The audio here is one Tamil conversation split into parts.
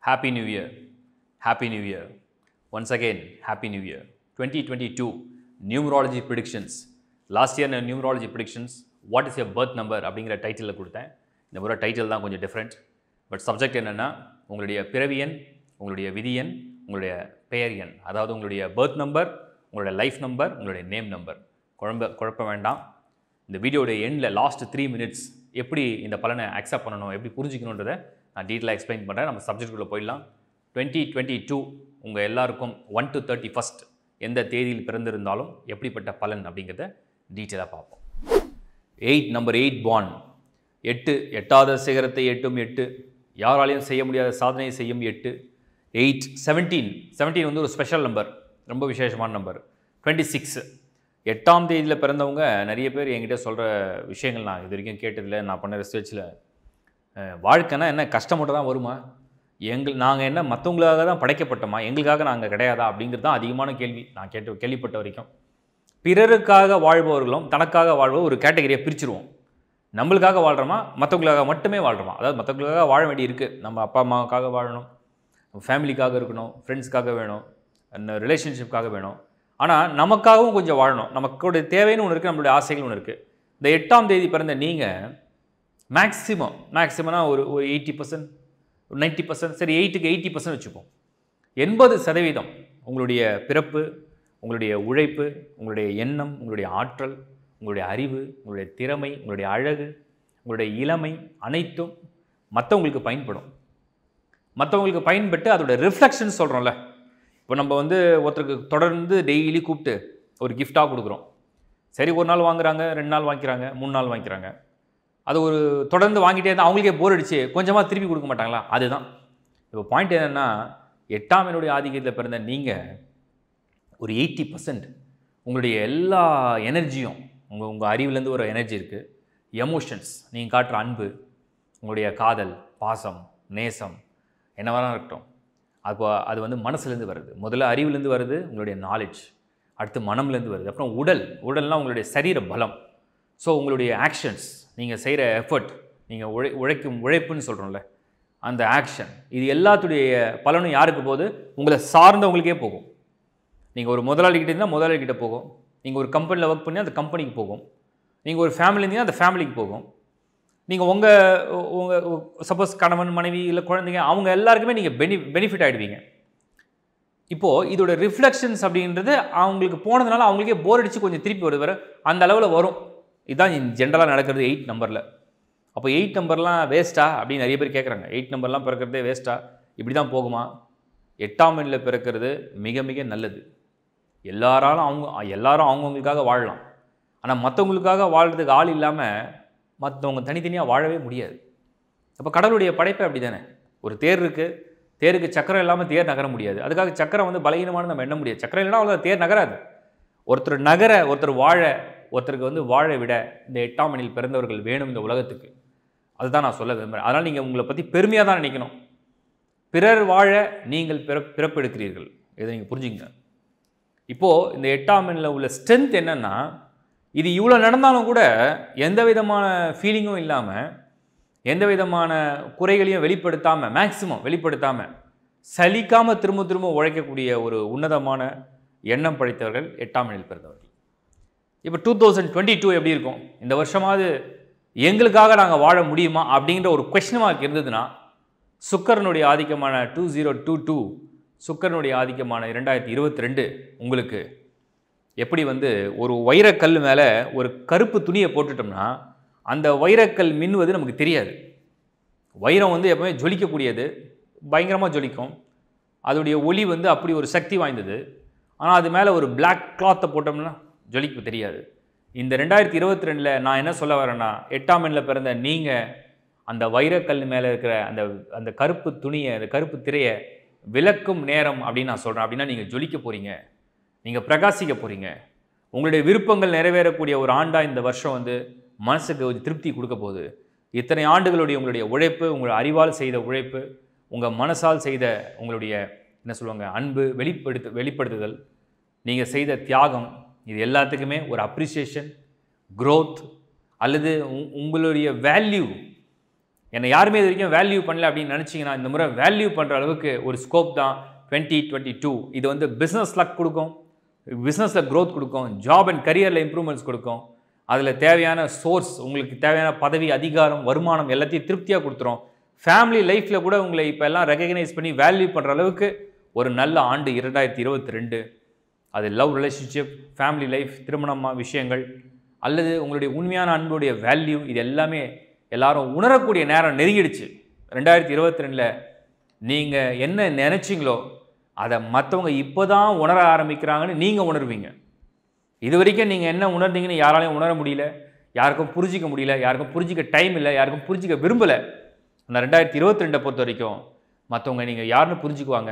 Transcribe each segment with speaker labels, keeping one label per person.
Speaker 1: Happy New Year. Happy New Year. Once again, Happy New Year. 2022 Numerology Predictions. Last year numerology predictions what is your birth number அப்படிங்கிற டைட்டிலில் கொடுத்தேன் இந்த முறை டைட்டில் தான் கொஞ்சம் டிஃப்ரெண்ட் பட் சப்ஜெக்ட் என்னென்னா உங்களுடைய பிறவி எண் உங்களுடைய விதி எண் உங்களுடைய பெயர் எண் அதாவது உங்களுடைய birth நம்பர் உங்களுடைய லைஃப் நம்பர் உங்களுடைய நேம் நம்பர் குழம்ப குழப்ப வேண்டாம் இந்த வீடியோடைய எண்டில் லாஸ்ட் த்ரீ மினிட்ஸ் எப்படி இந்த பலனை அக்செப்ட் பண்ணணும் எப்படி புரிஞ்சிக்கணுன்றதை நான் டீட்டெயிலாக எக்ஸ்பிளைன் பண்ணுறேன் நம்ம சப்ஜெக்ட்டுக்குள்ளே போயிடலாம் டுவெண்ட்டி டுவெண்ட்டி டூ உங்கள் எல்லாருக்கும் ஒன் டு தேர்ட்டி ஃபஸ்ட் எந்த தேதியில் பிறந்திருந்தாலும் எப்படிப்பட்ட பலன் அப்படிங்கிறத டீட்டெயிலாக பார்ப்போம் எயிட் நம்பர் எயிட் பான் எட்டு எட்டாத சிகரத்தை எட்டும் எட்டு யாராலையும் செய்ய முடியாத சாதனை செய்யும் எட்டு எயிட் செவன்டீன் செவன்டீன் வந்து ஒரு ஸ்பெஷல் நம்பர் ரொம்ப விசேஷமான நம்பர் டுவெண்ட்டி சிக்ஸ் எட்டாம் தேதியில் பிறந்தவங்க நிறைய பேர் என்கிட்ட சொல்கிற விஷயங்கள் நான் இது வரைக்கும் கேட்டதில்லை நான் பண்ண ரிசர்ச்சில் வாழ்க்கைனா என்ன கஷ்டம் மட்டும் தான் வருமா எங்கள் நாங்கள் என்ன மற்றவங்களுக்காக தான் படைக்கப்பட்டோமா எங்களுக்காக நாங்கள் கிடையாதா அப்படிங்கிறது தான் அதிகமான கேள்வி நான் கேட்டு கேள்விப்பட்ட வரைக்கும் பிறருக்காக வாழ்பவர்களும் தனக்காக வாழ்வோம் ஒரு கேட்டகரியை பிரிச்சிருவோம் நம்மளுக்காக வாழ்கிறோமா மற்றவங்களுக்காக மட்டுமே வாழ்கிறோமா அதாவது மற்றவங்களுக்காக வாழ வேண்டி இருக்குது நம்ம அப்பா அம்மாவுக்காக வாழணும் ஃபேமிலிக்காக இருக்கணும் ஃப்ரெண்ட்ஸ்க்காக வேணும் ரிலேஷன்ஷிப்காக வேணும் ஆனால் நமக்காகவும் கொஞ்சம் வாழணும் நமக்குடைய தேவைன்னு ஒன்று இருக்குது நம்மளுடைய ஆசைகள் ஒன்று இருக்குது இந்த எட்டாம் தேதி பிறந்த நீங்கள் மேக்ஸிமம் மேக்ஸிமம்னா ஒரு ஒரு எயிட்டி பர்சன்ட் ஒரு நைன்ட்டி பர்சன்ட் சரி எயிட்டுக்கு எயிட்டி பர்சன்ட் வச்சுப்போம் எண்பது சதவீதம் உங்களுடைய பிறப்பு உங்களுடைய உழைப்பு உங்களுடைய எண்ணம் உங்களுடைய ஆற்றல் உங்களுடைய அறிவு உங்களுடைய திறமை உங்களுடைய அழகு உங்களுடைய இளமை அனைத்தும் மற்றவங்களுக்கு பயன்படும் மற்றவங்களுக்கு பயன்பட்டு அதோட ரிஃப்ளெக்ஷன் சொல்கிறோம்ல இப்போ நம்ம வந்து ஒருத்தருக்கு தொடர்ந்து டெய்லி கூப்பிட்டு ஒரு கிஃப்டாக கொடுக்குறோம் சரி ஒரு நாள் வாங்குறாங்க ரெண்டு நாள் வாங்கிக்கிறாங்க மூணு நாள் வாங்கிக்கிறாங்க அது ஒரு தொடர்ந்து வாங்கிட்டே இருந்தால் அவங்களுக்கே போர் அடிச்சு கொஞ்சமாக திருப்பி கொடுக்க மாட்டாங்களா அதுதான் இப்போ பாயிண்ட் என்னென்னா எட்டாம் என்னுடைய ஆதிக்கத்தில் பிறந்த நீங்கள் ஒரு எயிட்டி பர்சன்ட் உங்களுடைய எல்லா எனர்ஜியும் உங்கள் உங்கள் அறிவுலேருந்து ஒரு எனர்ஜி இருக்குது எமோஷன்ஸ் நீங்கள் காட்டுற அன்பு உங்களுடைய காதல் பாசம் நேசம் என்னவாக இருக்கட்டும் அப்போ அது வந்து மனசுலேருந்து வருது முதல்ல அறிவுலேருந்து வருது உங்களுடைய நாலேஜ் அடுத்து மனம்லேருந்து வருது அப்புறம் உடல் உடல்னால் உங்களுடைய சரீர பலம் ஸோ உங்களுடைய ஆக்ஷன்ஸ் நீங்கள் செய்கிற எஃபர்ட் நீங்கள் உழை உழைக்கும் உழைப்புன்னு சொல்கிறோம்ல அந்த ஆக்ஷன் இது எல்லாத்துடைய பலனும் யாருக்கு போகுது உங்களை சார்ந்தவங்களுக்கே போகும் நீங்கள் ஒரு முதலாளி கிட்ட இருந்தால் முதலாளி கிட்ட போகும் நீங்கள் ஒரு கம்பெனியில் ஒர்க் பண்ணி அந்த கம்பெனிக்கு போகும் நீங்கள் ஒரு ஃபேமிலி இருந்தீங்கன்னா அந்த ஃபேமிலிக்கு போகும் நீங்கள் உங்கள் உங்கள் சப்போஸ் கணவன் மனைவி இல்லை குழந்தைங்க அவங்க எல்லாருக்குமே நீங்கள் பெனி பெனிஃபிட் ஆகிடுவீங்க இப்போது இதோட ரிஃப்ளெக்ஷன்ஸ் அப்படின்றது அவங்களுக்கு போனதுனால அவங்களுக்கே போர் அடித்து கொஞ்சம் திருப்பி வருது வர அந்த அளவில் வரும் இதுதான் ஜென்ரலாக நடக்கிறது எயிட் நம்பரில் அப்போ எயிட் நம்பர்லாம் வேஸ்ட்டா அப்படின்னு நிறைய பேர் கேட்குறாங்க எயிட் நம்பர்லாம் பிறக்கிறதே வேஸ்ட்டா இப்படி தான் போகுமா எட்டாம் எண்ணில் பிறக்கிறது மிக மிக நல்லது எல்லாராலும் அவங்க எல்லாரும் அவங்கவுங்களுக்காக வாழலாம் ஆனால் மற்றவங்களுக்காக வாழ்கிறதுக்கு ஆள் இல்லாமல் மற்றவங்க தனித்தனியாக வாழவே முடியாது அப்போ கடவுளுடைய படைப்பை அப்படி தானே ஒரு தேர் இருக்குது தேருக்கு சக்கரம் இல்லாமல் தேர் நகர முடியாது அதுக்காக சக்கரம் வந்து பலகீனமான நம்ம எண்ண முடியாது சக்கரம் இல்லைனா அவ்வளோ தேர் நகராது ஒருத்தர் நகர ஒருத்தர் வாழ ஒருத்தருக்கு வந்து வாழ விட இந்த எட்டாம் மணியில் பிறந்தவர்கள் வேணும் இந்த உலகத்துக்கு அதுதான் நான் சொல்ல விரும்புகிறேன் அதனால் நீங்கள் உங்களை பற்றி பெருமையாக தான் நினைக்கணும் பிறர் வாழ நீங்கள் பிற பிறப்பெடுக்கிறீர்கள் இதை நீங்கள் புரிஞ்சுங்க இப்போது இந்த எட்டாம் எண்ணில் உள்ள ஸ்ட்ரென்த் என்னென்னா இது இவ்வளோ நடந்தாலும் கூட எந்த விதமான ஃபீலிங்கும் இல்லாமல் எந்த விதமான குறைகளையும் வெளிப்படுத்தாமல் மேக்சிமம் வெளிப்படுத்தாமல் சலிக்காமல் திரும்ப திரும்ப உழைக்கக்கூடிய ஒரு உன்னதமான எண்ணம் படைத்தவர்கள் எட்டாம் எண்ணில் பிறந்தவர்கள் இப்போ டூ தௌசண்ட் டுவெண்ட்டி டூ எப்படி இருக்கும் இந்த வருஷமாவது எங்களுக்காக நாங்கள் வாழ முடியுமா அப்படிங்கிற ஒரு கொஷின் மார்க் இருந்ததுன்னா சுக்கரனுடைய ஆதிக்கமான டூ ஜீரோ டூ டூ சுக்கரனுடைய ஆதிக்கமான இரண்டாயிரத்தி இருபத்தி ரெண்டு உங்களுக்கு எப்படி வந்து ஒரு வைரக்கல் மேலே ஒரு கருப்பு துணியை போட்டுட்டோம்னா அந்த வைரக்கல் மின்னுவது நமக்கு தெரியாது வைரம் வந்து எப்பவுமே ஜொலிக்கக்கூடியது பயங்கரமாக ஜொலிக்கும் அதோடைய ஒளி வந்து அப்படி ஒரு சக்தி வாய்ந்தது ஆனால் அது மேலே ஒரு பிளாக் கிளாத்தை போட்டோம்னா ஜொலிக்க தெரியாது இந்த ரெண்டாயிரத்தி இருபத்தி ரெண்டில் நான் என்ன சொல்ல வரேன்னா எட்டாம் எண்ணில் பிறந்த நீங்கள் அந்த வைரக்கல் மேலே இருக்கிற அந்த அந்த கருப்பு துணியை அந்த கருப்பு திரையை விளக்கும் நேரம் அப்படின்னு நான் சொல்கிறேன் அப்படின்னா நீங்கள் ஜொலிக்க போகிறீங்க நீங்கள் பிரகாசிக்க போகிறீங்க உங்களுடைய விருப்பங்கள் நிறைவேறக்கூடிய ஒரு ஆண்டாக இந்த வருஷம் வந்து மனசுக்கு ஒரு திருப்தி கொடுக்க போகுது இத்தனை ஆண்டுகளுடைய உங்களுடைய உழைப்பு உங்கள் அறிவால் செய்த உழைப்பு உங்கள் மனசால் செய்த உங்களுடைய என்ன சொல்லுவாங்க அன்பு வெளிப்படுத்து வெளிப்படுத்துதல் நீங்கள் செய்த தியாகம் இது எல்லாத்துக்குமே ஒரு அப்ரிசியேஷன் growth அல்லது உ- உங்களுடைய வேல்யூ என்னை யாருமே இது வரைக்கும் வேல்யூ பண்ணல அப்படின்னு நினச்சிங்கன்னா இந்த முறை வேல்யூ பண்ணுற அளவுக்கு ஒரு ஸ்கோப் தான் டுவெண்ட்டி டுவெண்ட்டி டூ இது வந்து பிஸ்னஸ் லக் கொடுக்கும் பிஸ்னஸில் growth கொடுக்கும் ஜாப் அண்ட் கரியரில் இம்ப்ரூவ்மெண்ட்ஸ் கொடுக்கும் அதில் தேவையான சோர்ஸ் உங்களுக்கு தேவையான பதவி அதிகாரம் வருமானம் எல்லாத்தையும் திருப்தியாக கொடுத்துரும் ஃபேமிலி லைஃப்பில் கூட உங்களை இப்போ எல்லாம் ரெகக்னைஸ் பண்ணி வேல்யூ பண்ணுற அளவுக்கு ஒரு நல்ல ஆண்டு இரண்டாயிரத்தி இருபத்தி ரெண்டு அது லவ் ரிலேஷன்ஷிப் ஃபேமிலி லைஃப் திருமணமா விஷயங்கள் அல்லது உங்களுடைய உண்மையான அன்புடைய வேல்யூ இது எல்லாமே எல்லாரும் உணரக்கூடிய நேரம் நெருங்கிடுச்சு ரெண்டாயிரத்தி இருபத்தி ரெண்டில் நீங்கள் என்ன நினச்சிங்களோ அதை மற்றவங்க இப்போ தான் உணர ஆரம்பிக்கிறாங்கன்னு நீங்கள் உணர்வீங்க இது வரைக்கும் நீங்கள் என்ன உணர்ந்தீங்கன்னு யாராலையும் உணர முடியல யாருக்கும் புரிஞ்சிக்க முடியல யாருக்கும் புரிஞ்சிக்க டைம் இல்லை யாருக்கும் புரிஞ்சிக்க விரும்பலை அந்த ரெண்டாயிரத்தி இருபத்தி ரெண்டை பொறுத்த வரைக்கும் மற்றவங்க நீங்கள் யாருன்னு புரிஞ்சுக்குவாங்க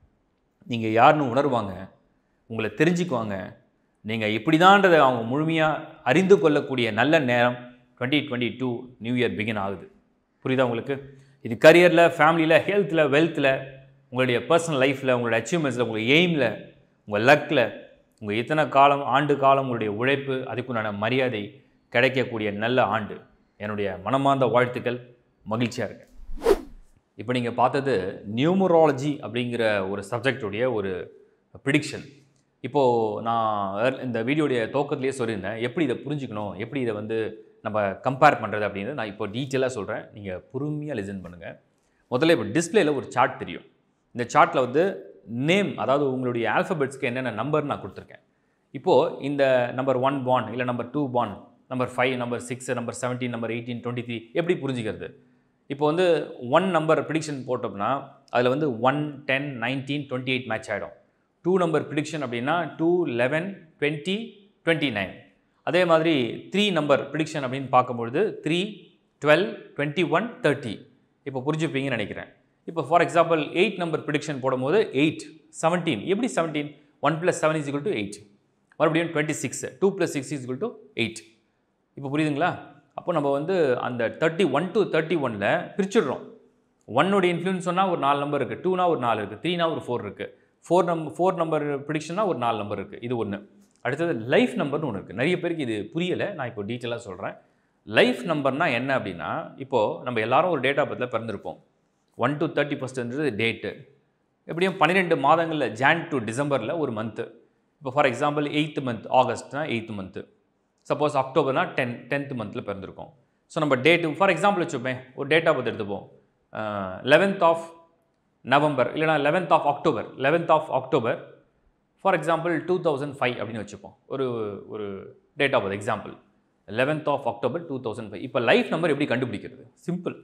Speaker 1: நீங்கள் யாருன்னு உணர்வாங்க உங்களை தெரிஞ்சுக்குவாங்க நீங்கள் இப்படிதான்றதை அவங்க முழுமையாக அறிந்து கொள்ளக்கூடிய நல்ல நேரம் twenty twenty two new year begin ஆகுது புரியுதா உங்களுக்கு இது கரியரில் ஃபேமிலியில் ஹெல்த்தில் வெல்த்தில் உங்களுடைய பர்சனல் லைஃப்பில் உங்களுடைய அச்சீவ்மெண்ட்ஸில் உங்கள் எய்மில் உங்கள் லக்கில் உங்கள் இத்தனை காலம் ஆண்டு காலம் உங்களுடைய உழைப்பு அதுக்குண்டான மரியாதை கிடைக்கக்கூடிய நல்ல ஆண்டு என்னுடைய மனமார்ந்த வாழ்த்துக்கள் மகிழ்ச்சியாக இருக்கு இப்போ நீங்கள் பார்த்தது நியூமராலஜி அப்படிங்கிற ஒரு சப்ஜெக்டுடைய ஒரு ப்ரிடிக்ஷன் இப்போது நான் ear- இந்த வீடியோடைய துவக்கத்திலேயே சொல்லியிருந்தேன் எப்படி இதை புரிஞ்சுக்கணும் எப்படி இதை வந்து நம்ம கம்பேர் பண்ணுறது அப்படிங்கிறது நான் இப்போ டீட்டெயிலாக சொல்கிறேன் நீங்கள் பொறுமையாக லிசன் பண்ணுங்கள் முதல்ல இப்போ டிஸ்பிளேல ஒரு சார்ட் தெரியும் இந்த சார்ட்டில் வந்து நேம் அதாவது உங்களுடைய ஆல்ஃபபெட்ஸ்க்கு என்னென்ன நம்பர் நான் கொடுத்துருக்கேன் இப்போது இந்த நம்பர் ஒன் பான் இல்லை நம்பர் டூ பான் number five number six number seventeen number eighteen twenty three எப்படி புரிஞ்சுக்கிறது இப்போ வந்து ஒன் நம்பர் ப்ரிடிக்ஷன் போட்டோம்னா அதில் வந்து one ten nineteen twenty eight match ஆகிடும் டூ நம்பர் ப்ரிடிக்ஷன் அப்படின்னா two eleven twenty twenty nine அதே மாதிரி த்ரீ நம்பர் ப்ரிடிக்ஷன் அப்படின்னு பார்க்கும்பொழுது three twelve twenty one thirty இப்போ புரிஞ்சுப்பீங்கன்னு நினைக்கிறேன் இப்போ for example eight number prediction போடும்போது எயிட் செவன்டீன் எப்படி seventeen one plus seven is to eight மறுபடியும் twenty six two plus six is to eight இப்போ புரியுதுங்களா அப்போ நம்ம வந்து அந்த தேர்ட்டி ஒன் டு தேர்ட்டி ஒனில் பிரிச்சுடுறோம் ஒன்னோட இன்ஃப்ளூயன்ஸ் சொன்னால் ஒரு நாலு நம்பர் இருக்குது டூனா ஒரு நாலு இருக்குது த்ரீனா ஒரு ஃபோர் இருக்குது ஃபோர் நம் ஃபோர் நம்பர் ப்ரிடிக்ஷன்னா ஒரு நாலு நம்பர் இருக்குது இது ஒன்று அடுத்தது லைஃப் நம்பர்னு ஒன்று இருக்குது நிறைய பேருக்கு இது புரியலை நான் இப்போ டீட்டெயிலாக சொல்கிறேன் லைஃப் நம்பர்னா என்ன அப்படின்னா இப்போது நம்ம எல்லாரும் ஒரு டேட்டா பத்தில் பிறந்திருப்போம் ஒன் டு தேர்ட்டி ஃபஸ்ட்டுன்றது டேட்டு எப்படியும் பன்னிரெண்டு மாதங்களில் ஜான் டு டிசம்பரில் ஒரு மந்த்து இப்போ ஃபார் எக்ஸாம்பிள் எயித்து மந்த் ஆகஸ்ட்னா எயித்து மந்த்து சப்போஸ் அக்டோபர்னா டென் டென்த் மந்தில் பிறந்திருக்கோம் ஸோ நம்ம டேட்டு ஃபார் எக்ஸாம்பிள் வச்சுப்பேன் ஒரு டேட்டா பற்றி எடுத்துப்போம் லெவன்த் ஆஃப் நவம்பர் இல்லைனா eleventh of October eleventh of October for example two thousand five அப்படின்னு வச்சுப்போம் ஒரு ஒரு date of example eleventh of October two thousand five இப்போ லைஃப் நம்பர் எப்படி கண்டுபிடிக்கிறது சிம்பிள்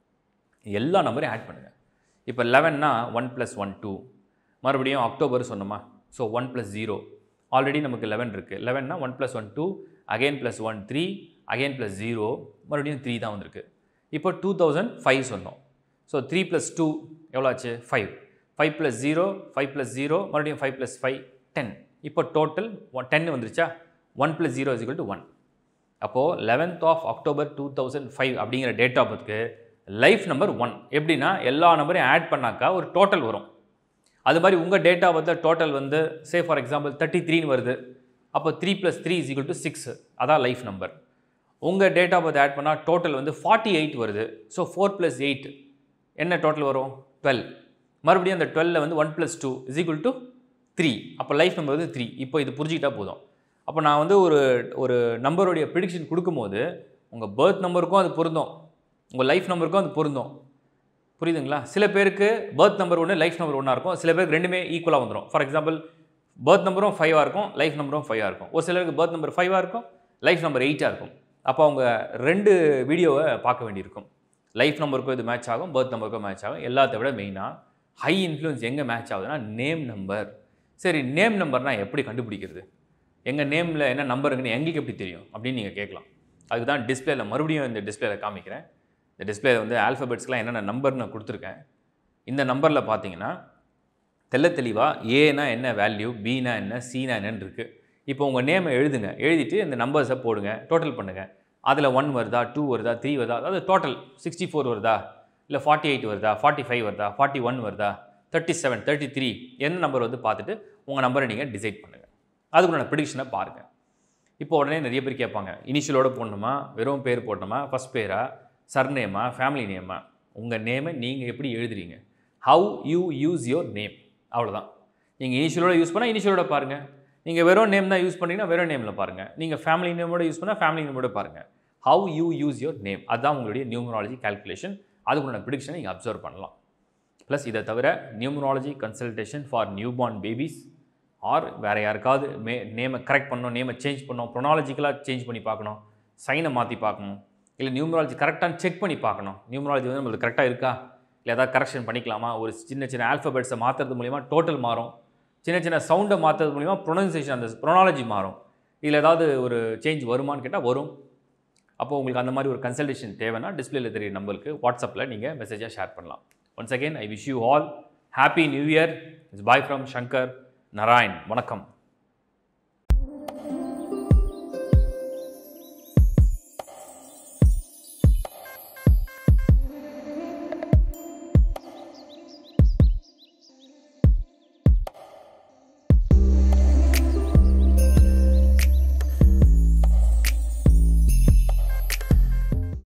Speaker 1: எல்லா நம்பரையும் ஆட் பண்ணுங்கள் இப்போ லெவன்னா ஒன் ப்ளஸ் ஒன் டூ மறுபடியும் அக்டோபர் சொன்னோமா so one plus zero already நமக்கு லெவன் இருக்குது லெவன்னா one plus one two again plus one three again plus zero மறுபடியும் த்ரீ தான் வந்திருக்கு இப்போ டூ தௌசண்ட் ஃபைவ் சொன்னோம் ஸோ த்ரீ ப்ளஸ் டூ எவ்வளோ ஆச்சு five five plus zero five plus zero மறுபடியும் ஃபைவ் ப்ளஸ் ஃபைவ் டென் இப்போ டோட்டல் ஒன் டென் வந்துருச்சா one plus zero is to one அப்போது eleventh of October two thousand five அப்படிங்கிற டேட் ஆஃப் பர்த்க்கு லைஃப் நம்பர் ஒன் எப்படின்னா எல்லா நம்பரையும் ஆட் பண்ணாக்கா ஒரு டோட்டல் வரும் அது மாதிரி உங்கள் டேட் ஆஃப் பர்த்தில் டோட்டல் வந்து சே ஃபார் எக்ஸாம்பிள் தேர்ட்டி த்ரீன்னு வருது அப்போ three plus three is equal to six அதான் லைஃப் நம்பர் உங்கள் டேட் ஆஃப் பர்த் ஆட் பண்ணால் டோட்டல் வந்து ஃபார்ட்டி எயிட் வருது ஸோ ஃபோர் ப்ளஸ் எயிட் என்ன டோட்டல் வரும் டுவெல் மறுபடியும் அந்த டுவெல்ல வந்து one plus two is equal to three அப்போ லைஃப் நம்பர் வந்து த்ரீ இப்போ இது புரிஞ்சுக்கிட்டா போதும் அப்போ நான் வந்து ஒரு ஒரு நம்பருடைய ப்ரிடிக்ஷன் கொடுக்கும்போது உங்கள் பர்த் நம்பருக்கும் அது பொருந்தும் உங்கள் லைஃப் நம்பருக்கும் அது பொருந்தும் புரியுதுங்களா சில பேருக்கு பர்த் நம்பர் ஒன்று லைஃப் நம்பர் ஒன்றா இருக்கும் சில பேருக்கு ரெண்டுமே ஈக்குவலாக வந்துடும் ஃபார் எக்ஸாம்பிள் பர்த் நம்பரும் ஃபைவாக இருக்கும் லைஃப் நம்பரும் ஃபைவாக இருக்கும் ஒரு சிலருக்கு பர்த் நம்பர் ஃபைவாக இருக்கும் லைஃப் நம்பர் எயிட்டாக இருக்கும் அப்போ அவங்க ரெண்டு வீடியோவை பார்க்க வேண்டியிருக்கும் லைஃப் நம்பருக்கும் இது மேட்ச் ஆகும் பர்த் நம்பருக்கும் மேட்ச் ஆகும் எல்லாத்த விட மெயினாக ஹை இன்ஃப்ளூயன்ஸ் எங்கே மேட்ச் ஆகுதுன்னா நேம் நம்பர் சரி நேம் நம்பர்னால் எப்படி கண்டுபிடிக்கிறது எங்கள் நேமில் என்ன நம்பருங்கன்னு எங்களுக்கு எப்படி தெரியும் அப்படின்னு நீங்கள் கேட்கலாம் அதுக்கு தான் டிஸ்பிளேல மறுபடியும் இந்த டிஸ்பிளேல காமிக்கிறேன் இந்த டிஸ்பிளேல வந்து ஆல்ஃபபெட்ஸ்லாம் என்னென்ன நம்பர் நான் கொடுத்துருக்கேன் இந்த நம்பரில் பார்த்தீங்கன்னா தெள்ள தெளிவாக ஏனா என்ன வேல்யூ பினா என்ன சீனா என்னன்னு இருக்குது இப்போ உங்கள் நேமை எழுதுங்க எழுதிட்டு இந்த நம்பர்ஸை போடுங்க டோட்டல் பண்ணுங்கள் அதில் ஒன் வருதா டூ வருதா த்ரீ வருதா அதாவது டோட்டல் சிக்ஸ்டி ஃபோர் வருதா இல்லை ஃபார்ட்டி எயிட் வருதா ஃபார்ட்டி ஃபைவ் வருதா ஃபார்ட்டி ஒன் வருதா தேர்ட்டி செவன் தேர்ட்டி த்ரீ என்ன நம்பர் வந்து பார்த்துட்டு உங்கள் நம்பரை நீங்கள் டிசைட் பண்ணுங்கள் அதுக்குள்ள ப்ரிடிக்ஷனை பாருங்கள் இப்போ உடனே நிறைய பேர் கேட்பாங்க இனிஷியலோட போடணுமா வெறும் பேர் போடணுமா ஃபஸ்ட் பேரா சர்நேமா ஃபேமிலி நேமா உங்கள் நேமை நீங்கள் எப்படி எழுதுறீங்க how you use your name அவ்வளோதான் நீங்கள் இனிஷியலோட யூஸ் பண்ணால் இனிஷியலோட பாருங்கள் நீங்கள் வெறும் நேம் தான் யூஸ் பண்ணீங்கன்னா வெறும் நேமில் பாருங்கள் நீங்கள் ஃபேமிலி நேமோட யூஸ் பண்ணால் ஃபேமிலி நேமோட பாருங்கள் how you use your name அதுதான் உங்களுடைய நியூமராலஜி கால்குலேஷன் அதுக்குள்ள ப்ரிடிக்ஷனை நீங்கள் அப்சர்வ் பண்ணலாம் ப்ளஸ் இதை தவிர numerology consultation for new born babies are வேறு யாருக்காவது மே நேமை கரெக்ட் பண்ணணும் நேமை சேஞ்ச் பண்ணணும் ப்ரொனாலஜிக்கலாக சேஞ்ச் பண்ணி பார்க்கணும் சைனை மாற்றி பார்க்கணும் இல்லை நியூமராலஜி கரெக்டாக செக் பண்ணி பார்க்கணும் நியூமராலஜி வந்து நம்மளுக்கு கரெக்டாக இருக்கா இல்லை ஏதாவது கரெக்ஷன் பண்ணிக்கலாமா ஒரு சின்ன சின்ன ஆல்ஃபபெட்ஸை மாற்றுறது மூலிமா டோட்டல் மாறும் சின்ன சின்ன சவுண்டை மாற்றுறது மூலிமா ப்ரொனன்சியேஷன் அந்த ப்ரொனாலஜி மாறும் இதில் ஏதாவது ஒரு சேஞ்ச் வருமான்னு கேட்டால் வரும் அப்போ உங்களுக்கு அந்த மாதிரி ஒரு கன்சல்டேஷன் தேவைன்னா டிஸ்பிளேல தெரிய நம்பருக்கு வாட்ஸ்அப்பில் நீங்கள் மெசேஜாக ஷேர் பண்ணலாம் once again I wish you all happy new year it's bye from Shankar Narayan வணக்கம்